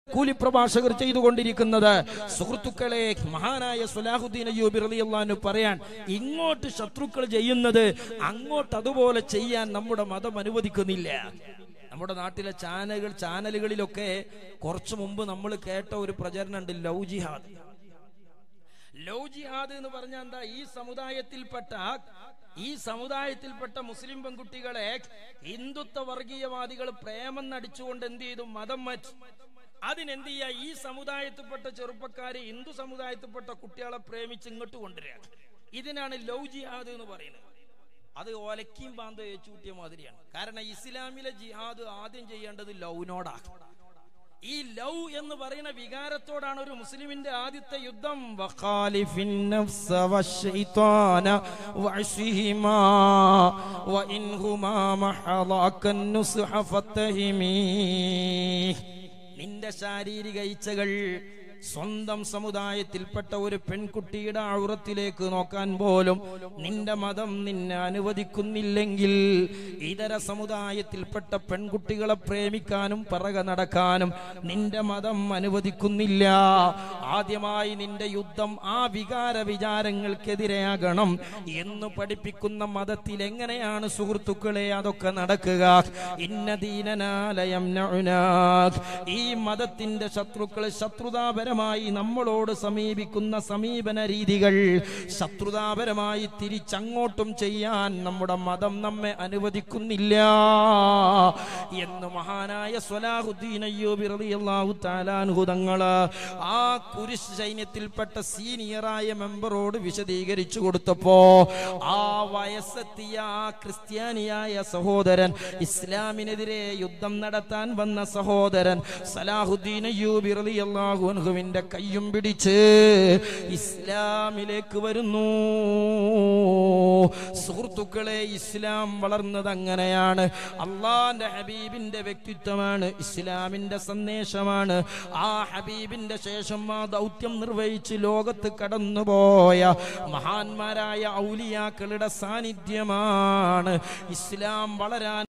കൂലി പ്രഭാഷകർ ചെയ്തുകൊണ്ടിരിക്കുന്നത് സുഹൃത്തുക്കളെ മഹാനായ സുലാഹുദ്ദീൻ അയ്യൂബി റളിയല്ലാഹു പറയാൻ ഇങ്ങോട്ട് ശത്രുക്കൾ ചെയ്യുന്നത് അങ്ങോട്ട് അതുപോലെ ചെയ്യാൻ നമ്മുടെ മതം അനുവദിക്കുന്നില്ല നമ്മുടെ നാട്ടിലെ ചാനലുകൾ ചാനലുകളിലൊക്കെ കുറച്ചു മുമ്പ് നമ്മൾ കേട്ട ഒരു പ്രചരണം ഉണ്ട് ലവ് ജിഹാദ് ലവ് ജിഹാദ് എന്ന് പറഞ്ഞാൽ എന്താ ഈ സമുദായത്തിൽപ്പെട്ട ഈ സമുദായത്തിൽപ്പെട്ട മുസ്ലിം പെൺകുട്ടികളെ ഹിന്ദുത്വ വർഗീയവാദികൾ പ്രേമം നടിച്ചുകൊണ്ട് എന്ത് ചെയ്തു മതം മാറ്റി അതിനെന്ത് ചെയ്യാ ഈ സമുദായത്തിൽപ്പെട്ട ചെറുപ്പക്കാര് ഹിന്ദു സമുദായത്തിൽപ്പെട്ട കുട്ടികളെ പ്രേമിച്ച് ഇങ്ങോട്ട് കൊണ്ടുവരിക ഇതിനാണ് ലവ് ജിഹാദ് എന്ന് പറയുന്നത് അത് ഒലക്കിയും പാന്ത ഏച്ചുകൂട്ടിയ മാതിരിയാണ് കാരണം ഇസ്ലാമിലെ ജിഹാദ് ആദ്യം ചെയ്യേണ്ടത് ലൗനോടാണ് ഈ ലവ് എന്ന് പറയുന്ന വികാരത്തോടാണ് ഒരു മുസ്ലിമിന്റെ ആദ്യത്തെ യുദ്ധം വഖാലിഫിൻ നഫ്സ വശൈത്വാന വഅശ്ഹിമാ വഇൻഹുമാ മഹളാക്കൻ നുസ്ഹ ഫത്തഹിമീ നിന്റെ ശാരീരിക ഇച്ഛകൾ സ്വന്തം സമുദായത്തിൽപ്പെട്ട ഒരു പെൺകുട്ടിയുടെ ഔറത്തിലേക്ക് നോക്കാൻ പോലും നിന്റെ മതം നിന്നെ അനുവദിക്കുന്നില്ലെങ്കിൽ ഇതര സമുദായത്തിൽപ്പെട്ട പെൺകുട്ടികളെ പ്രേമിക്കാനും പിറകെ നടക്കാനും നിന്റെ മതം അനുവദിക്കുന്നില്ല ആദ്യമായി നിന്റെ യുദ്ധം ആ വികാര വിചാരങ്ങൾക്കെതിരെയാകണം എന്ന് പഠിപ്പിക്കുന്ന മതത്തിൽ എങ്ങനെയാണ് സുഹൃത്തുക്കളെ അതൊക്കെ നടക്കുക ഇന്നദീനനാലയം ഈ മതത്തിന്റെ ശത്രുക്കൾ ശത്രുതാപരമായി നമ്മളോട് സമീപിക്കുന്ന സമീപന രീതികൾ ശത്രുതാപരമായി തിരിച്ചങ്ങോട്ടും ചെയ്യാൻ നമ്മുടെ മതം നമ്മെ അനുവദിക്കുന്നില്ല എന്ന് മഹാനായ സ്വലാഹുദ്ദീൻ അയ്യൂബി റളിയല്ലാഹു തആലാൻഹു തങ്ങള് ആ കുരിശ് സൈന്യത്തിൽപ്പെട്ട സീനിയറായ മെമ്പറോട് വിശദീകരിച്ചു കൊടുത്തപ്പോ ആ വയസ്സെത്തിയ ആ ക്രിസ്ത്യാനിയായ സഹോദരൻ ഇസ്ലാമിനെതിരെ യുദ്ധം നടത്താൻ വന്ന സഹോദരൻ സലാഹുദ്ദീൻ അയ്യൂബി റളിയല്ലാഹു അൻഹുവിന്റെ കയ്യും പിടിച്ച് ഇസ്ലാമിലേക്ക് വരുന്നു സുഹൃത്തുക്കളെ ഇസ്ലാം വളർന്നത് അങ്ങനെയാണ് അള്ളാന്റെ ഹബീബിന്റെ വ്യക്തിത്വമാണ് ഇസ്ലാമിന്റെ സന്ദേശമാണ് ആ ഹബീബിന്റെ ശേഷം ആ ദൗത്യം നിർവഹിച്ച് ലോകത്ത് കടന്നുപോയ മഹാന്മാരായ ഔലിയാക്കളുടെ സാന്നിധ്യമാണ് ഇസ്ലാം വളരാൻ